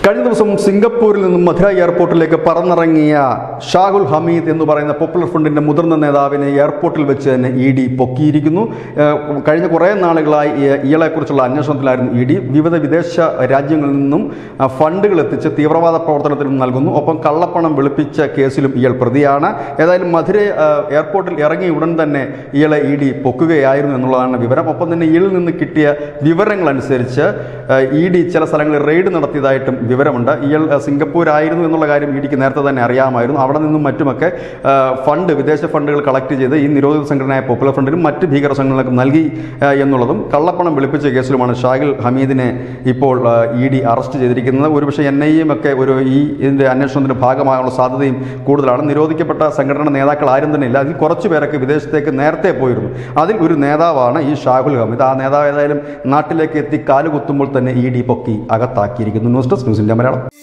കഴിഞ്ഞ ദിവസം സിംഗപ്പൂരിൽ നിന്നും മധുര എയർപോർട്ടിലേക്ക് പറന്നിറങ്ങിയ ഷാഹുൽ ഹമീദ് എന്ന് പറയുന്ന പോപ്പുലർ ഫ്രണ്ടിന്റെ മുതിർന്ന നേതാവിനെ എയർപോർട്ടിൽ വെച്ച് തന്നെ ഇ ഡി പൊക്കിയിരിക്കുന്നു ഏഹ് കഴിഞ്ഞ കുറേ നാളുകളായി ഈ- ഇയാളെക്കുറിച്ചുള്ള അന്വേഷണത്തിലായിരുന്നു ഇ ഡി വിവിധ വിദേശ രാജ്യങ്ങളിൽ നിന്നും ആ, ഫണ്ടുകൾ എത്തിച്ച് തീവ്രവാദ പ്രവർത്തനത്തിനും നൽകുന്നു ഒപ്പം കള്ളപ്പണം വെളുപ്പിച്ച കേസിലും ഇയാൾ പ്രതിയാണ് ഏതായാലും മധുര ആ, എയർപോർട്ടിൽ ഇറങ്ങിയ ഉടൻ തന്നെ ഇയാളെ ഇ ഡി പൊക്കുകയായിരുന്നു എന്നുള്ളതാണ് വിവരം ഒപ്പം തന്നെ ഇയാളിൽ നിന്ന് കിട്ടിയ വിവരങ്ങളനുസരിച്ച് ഇ ഡി ചില സ്ഥലങ്ങളിൽ റെയ്ഡ് നടത്തിയതായിട്ടും വിവരമുണ്ട് ഇയാൾ ആ, സിംഗപ്പൂരായിരുന്നു എന്നുള്ള കാര്യം ഇ ഡിക്ക് നേരത്തെ തന്നെ അറിയാമായിരുന്നു അവിടെ നിന്നും മറ്റുമൊക്കെ ആ, ഫണ്ട് വിദേശ ഫണ്ടുകൾ കളക്ട് ചെയ്ത് ഈ നിരോധിത സംഘടനയായ പോപ്പുലർ ഫ്രണ്ടിനും മറ്റ് ഭീകര സംഘടനകൾക്കും നൽകി ആ, എന്നുള്ളതും കള്ളപ്പണം വെളുപ്പിച്ച കേസിലുമാണ് ഷാഹിൽ ഹമീദിനെ ഇപ്പോൾ ഇ ഡി അറസ്റ്റ് ചെയ്തിരിക്കുന്നത് ഒരുപക്ഷെ എൻ ഐ എം ഒക്കെ ഒരു ഈ ഇതിൻ്റെ അന്വേഷണത്തിന്റെ ഭാഗമാകാനുള്ള സാധ്യതയും കൂടുതലാണ് നിരോധിക്കപ്പെട്ട സംഘടന നേതാക്കൾ ആരും തന്നെ ഇല്ല അതിൽ കുറച്ച് പേരൊക്കെ വിദേശത്തേക്ക് നേരത്തെ പോയിരുന്നു അതിൽ ഒരു നേതാവാണ് ഈ ഷാഹുൽ ഹമീദ് ആ നേതാവ് ഏതായാലും നാട്ടിലേക്ക് എത്തി കാലുകുത്തുമ്പോൾ തന്നെ ഇ ഡി പൊക്കി അകത്താക്കിയിരിക്കുന്നു news desk news India Malayalam